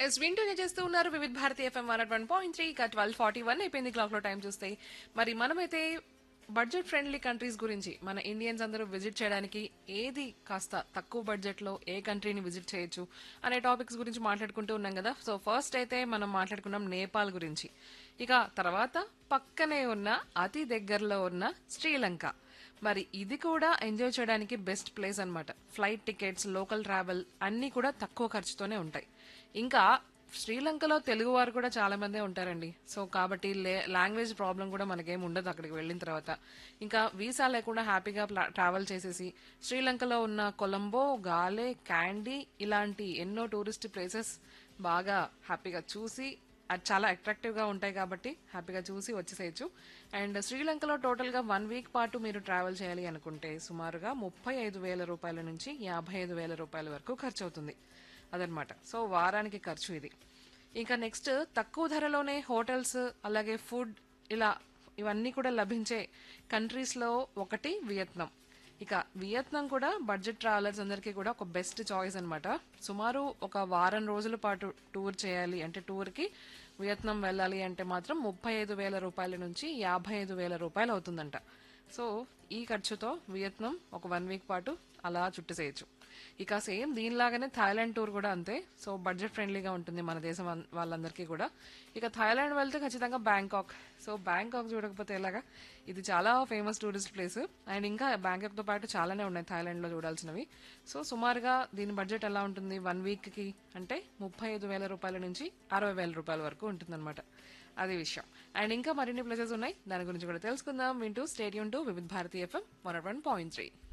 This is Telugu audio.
ఎస్ వింటూనే చేస్తూ ఉన్నారు Vividh Bharati FM one one point three ఇక ట్వెల్వ్ ఫార్టీ వన్ అయిపోయింది క్లాక్ లో టైం చూస్తే మరి మనమైతే బడ్జెట్ ఫ్రెండ్లీ కంట్రీస్ గురించి మన ఇండియన్స్ అందరూ విజిట్ చేయడానికి ఏది కాస్త తక్కువ బడ్జెట్ లో ఏ కంట్రీని విజిట్ చేయొచ్చు అనే టాపిక్స్ గురించి మాట్లాడుకుంటూ ఉన్నాం కదా సో ఫస్ట్ అయితే మనం మాట్లాడుకున్నాం నేపాల్ గురించి ఇక తర్వాత పక్కనే ఉన్న అతి దగ్గరలో ఉన్న శ్రీలంక మరి ఇది కూడా ఎంజాయ్ చేయడానికి బెస్ట్ ప్లేస్ అన్నమాట ఫ్లైట్ టికెట్స్ లోకల్ ట్రావెల్ అన్నీ కూడా తక్కువ ఖర్చుతోనే ఉంటాయి ఇంకా శ్రీలంకలో తెలుగు వారు కూడా చాలా మందే ఉంటారండి సో కాబట్టి లాంగ్వేజ్ ప్రాబ్లం కూడా మనకేం ఉండదు అక్కడికి వెళ్ళిన తర్వాత ఇంకా వీసా లేకుండా హ్యాపీగా ట్రావెల్ చేసేసి శ్రీలంకలో ఉన్న కొలంబో గాలే క్యాండీ ఇలాంటి ఎన్నో టూరిస్ట్ ప్లేసెస్ బాగా హ్యాపీగా చూసి అది చాలా అట్రాక్టివ్ గా ఉంటాయి కాబట్టి హ్యాపీగా చూసి వచ్చేసేయచ్చు అండ్ శ్రీలంకలో టోటల్ గా వన్ వీక్ పాటు మీరు ట్రావెల్ చేయాలి అనుకుంటే సుమారుగా ముప్పై ఐదు వేల రూపాయల నుంచి యాభై ఐదు వేల రూపాయల వరకు ఖర్చు అవుతుంది అదనమాట సో వారానికి ఖర్చు ఇది ఇంకా నెక్స్ట్ తక్కువ ధరలోనే హోటల్స్ అలాగే ఫుడ్ ఇలా ఇవన్నీ కూడా లభించే కంట్రీస్లో ఒకటి వియత్నాం ఇక వియత్నాం కూడా బడ్జెట్ ట్రావెలర్స్ అందరికీ కూడా ఒక బెస్ట్ చాయిస్ అన్నమాట సుమారు ఒక వారం రోజుల పాటు టూర్ చేయాలి అంటే టూర్కి వియత్నాం వెళ్ళాలి అంటే మాత్రం ముప్పై ఐదు వేల రూపాయల నుంచి యాభై ఐదు వేల రూపాయలు అవుతుందంట సో ఈ ఖర్చుతో వియత్నాం ఒక వన్ వీక్ పాటు అలా చుట్టేసేయచ్చు ఇక సేమ్ దీనిలాగానే థాయిలాండ్ టూర్ కూడా అంతే సో బడ్జెట్ ఫ్రెండ్లీగా ఉంటుంది మన దేశం అన్- వాళ్ళందరికీ కూడా ఇక థాయిలాండ్ వెళ్తే ఖచ్చితంగా బ్యాంకాక్ సో బ్యాంకాక్ చూడకపోతే ఎలాగా ఇది చాలా ఫేమస్ టూరిస్ట్ ప్లేస్ అండ్ ఇంకా బ్యాంకాక్తో పాటు చాలానే ఉన్నాయి థాయిలాండ్లో చూడాల్సినవి సో సుమారుగా దీని బడ్జెట్ ఎలా ఉంటుంది వన్ వీక్కి అంటే ముప్పై ఐదు వేల రూపాయల నుంచి అరవై వేల రూపాయల వరకు ఉంటుందన్నమాట అది విషయం అండ్ ఇంకా మరిన్ని ప్లేసెస్ ఉన్నాయి దాని గురించి కూడా తెలుసుకుందాం వింటూ stay tuned to Vividh Bharati FM one one point three